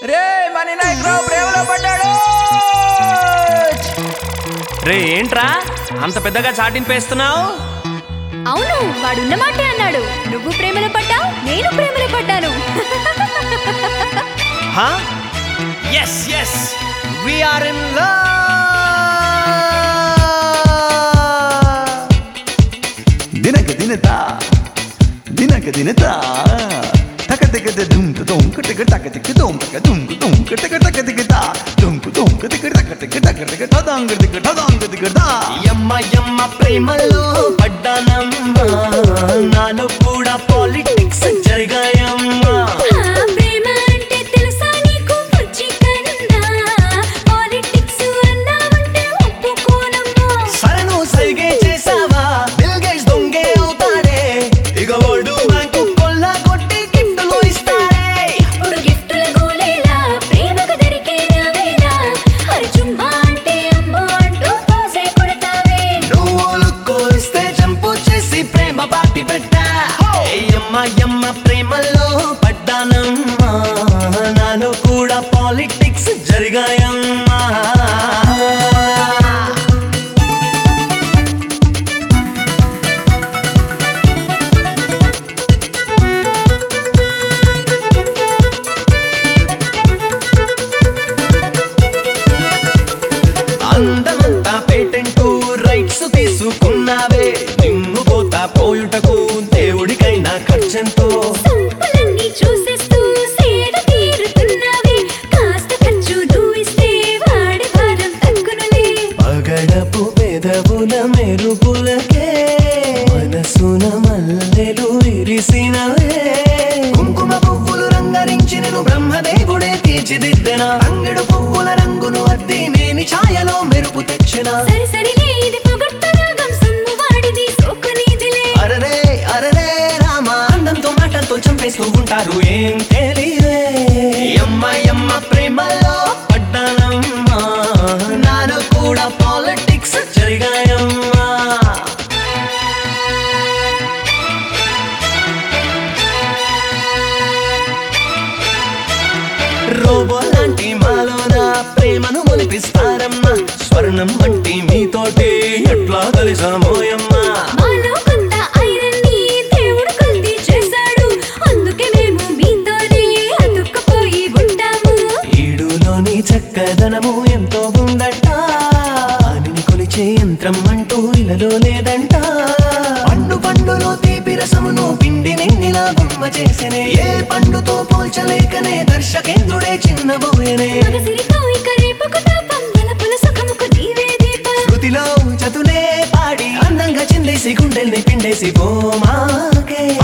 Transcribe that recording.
రే money Naik ప్రేమలో పడ్డాడు రే ఏంట్రా అంత పెద్దగా చాటింపేస్తున్నావు అవును వాడున్న మాటే అన్నాడు నువ్వు ప్రేమలో పడ్డావు నేను ప్రేమలో పడ్డాను హా yes yes we are in love ದಿನಕ ದಿನತ ದಿನಕ ದಿನತ ತಕ ತಕ ದುಂಕ ದುಂಕ ಟಕ ಟಕ ಟಕ ದುಂಕ ದುಂಕ ದುಂಕ ಟಕ ಟಕ ಟಕ ತಾ ದುಂಕ ದುಂಕ ಟಕ ಟಕ ಟಕ ಟಕ ಟಕ ಟದಾಂಗ ಟಕ ಟದಾಂಗ ಟಕ ತಾ యమ్మ యమ్మ ప్రేమలో పడ్డానమ్మా నాలో కూడా పాలిటిక్స్ జరిగాయమ్మా ప్రేమ అంటే తెలుసా నీకు బుజ్జి కన్నా పాలిటిక్స్ అన్నావంటే ఒప్పుకోనమ్మా సరను సైగే చేసావా బిల్ గేట్స్ దొంగే అవుతాడే ఇక వరల్డ్ బ్యాంకు కొల్ల కొట్టి గిఫ్టులు ఇస్తాడే ఇప్పుడు గిఫ్టుల గోలేలా ప్రేమకు దొరికేనా వేలా అర్జుమ్మా అంటే అమ్మో అంటూ పోసే కొడతావే నువ్వు లుక్కోలిస్తే జంపు చేసి ప్రేమ పాటి పెట్టా ఏ యమ్మ యమ్మ ప్రేమలో పడ్డానమ్మా నాలో కూడా పాలిటిక్స్ జరిగాయమ్మా అందమంతా పేటెంట్ రైట్స్ తీసుకున్నావే నిన్ను పోతా పోయుటకు దేవుడికైనా ఖర్చెంతో సంపలన్నీ చూసేస్తూ సేద తీరుతున్నావే కాస్త ఖర్చు దూయిస్తే వాడి భారం తగ్గునులే పగడపు పెదవుల మెరుపులకే మనసున మల్లెలు విరిసినవే కుంకుమ పువ్వులు రంగరించి నేను బ్రహ్మదేవుడే తీర్చిదిద్దెన అంగడు పువ్వుల రంగును అద్ది నేని ఛాయలో మెరుపు తెచ్చిన సరి సరిలే ఇది పొగట్టు రాగం సొమ్ము వాడిది సోకు నీదిలే అరరే అరరే రామ అందంతో మాటలతో చంపేస్తూ ఉంటారు ఏం తెలియదే యమ్మ యమ్మ ప్రేమలో పడ్డానమ్మా నాలో కూడా పాలిటిక్స్ జరిగాయమ్మా రోబో లాంటి మాలోన ప్రేమను మొలిపిస్తారమ్మా స్వర్ణం వంటి మీతోటి ఎట్లా కలిసామోయమ్మా మాలో కొంత ఐరన్ ని దేవుడు కల్తీ చేశాడు అందుకే మేము మీతోనే అతుక్కుపోయి ఉంటాము ఈడులోని చక్కదనము ఎంతో ఉందట అనిని కొలిచే యంత్రం అంటూ ఇలలో లేదంట పండు పండులో తీపి రసమును పిండి నిన్నిలా బొమ్మ చేసనే ఏ పండుతో పోల్చలేకనే దర్శకేంద్రుడే చిన్నబోయేనే మగసిరితో ఇక రేపుకు తాపం వలపుల సుఖముకు నీవే దీపం శృతిలో చతులే పాడి అందంగా చిందేసి గుండెల్ని పిండేసి పోమాకే